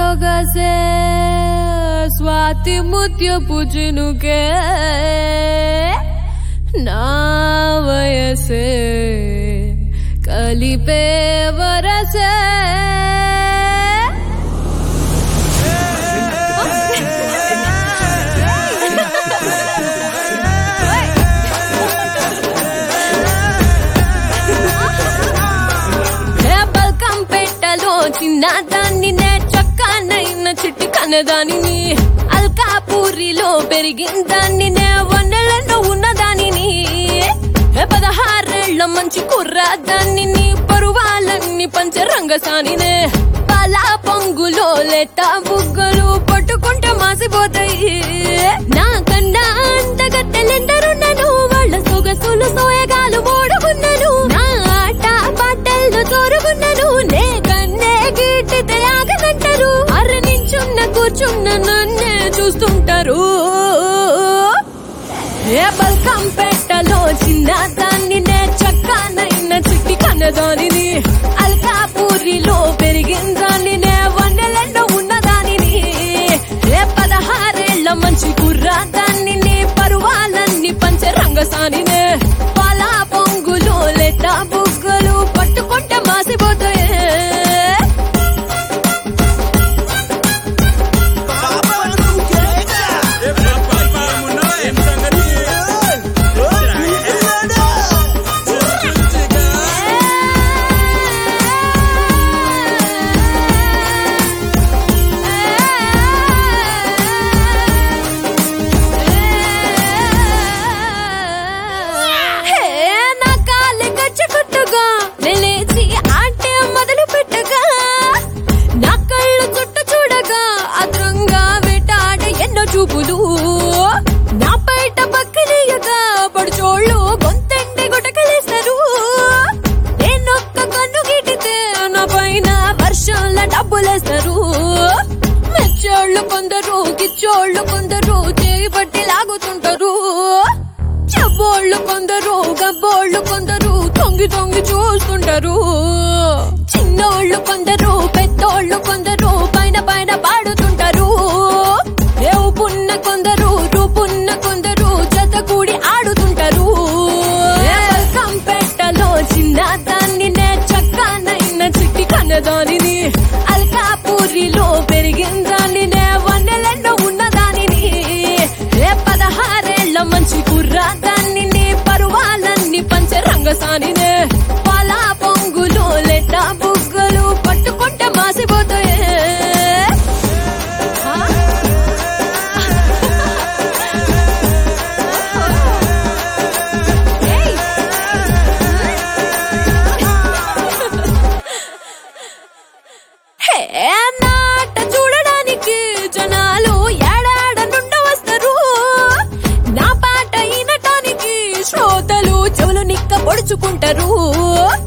సొగసే స్వాతి ముత్యపు చినుకే నా వయసే కలిపే వరసే బల్కం పెట్టలో చిన్న దాన్ని నే చక్కనైన చిట్టి కన్నదానిని అల్కాపూరిలో పెరిగిన దాన్ని నే వండలలో ఉన్న దానిని పదహారేళ్ల మంచి కుర్రాదాన్ని నీ పరువాలన్నీ పంచరంగసానినే పాలా పొంగులో లేత బుగ్గలు పట్టుకుంటే మాసిపోతాయి నా కన్నా అంతగత్తెలెందరున్నను వాళ్ళ సొగసులు సోయగాలు మోడుకున్నాను నా ఆట పాటల్లో తోరుగున్నాను నే కన్నే గీటితే ఆగనంటారు అర నించున్న కూర్చున్న నన్నే చూస్తుంటారు ఏ బల్కం పెట్టలో చిన్న దాన్ని నే చక్కనైన చిట్టి కన్నదానిని అల్కాపూరిలో పెరిగిన దాన్ని నే వండలలో ఉన్న దానిని ఏ పదహారేళ్ల మంచి కుర్రా దాన్ని నీ పరువాలన్నీ పంచరంగసానినే పాలా పొంగులు లేత బుగ్గలు పట్టుకుంటే మాసిపోతాయే హే, నా కాలి గచ్చుకుట్టుగా లేచి ఆటే మొదలు పెట్టగా నా కళ్ళు చుట్టూ చూడగా అద్రంగా వేటాడే ఎన్నో చూపులు నా బయట పక్కనీయగా పడుచోళ్ళు గొంతంటే గుటకలేస్తారు నేనొక్క కన్ను గిటితే నా పైన వర్షంల డబ్బులేస్తారు మెచ్చోళ్ళు కొందరు గిచ్చోళ్ళు కొందరు చేయి పట్టి లాగుతుంటారు చెబ్బోళ్ళు కొందరు గబ్బోళ్ళు కొందరు తొంగి తొంగి చూస్తుంటారు చిన్నోళ్ళు కొందరు పెద్దోళ్ళు కొందరు పైన పైన పాడుతుంటారు రేవుపున్న కొందరు రూపున్న కొందరు జత కూడి ఆడుతుంటారు కంపెట్టలో చిన్న దాన్ని నే చక్కనైన చిట్టి కన్నదానిని అల్కాపూరిలో పెరిగిన దాన్ని నే వండలలో ఉన్న దానిని రే పదహారేళ్ల మంచి కుర్రా దాన్ని నీ పరువాలన్నీ పంచరంగసానినే పాలా పొంగులు లేత బుగ్గలు పట్టుకుంటే మాసిపోతాయే హా? ఏయ్! హే నాట చూడడానికి జనాలు ఏడాడ నుండి వస్తారు నా పాట వినటానికి శ్రోతలు చెవులు నిక్క పొడుచుకుంటారు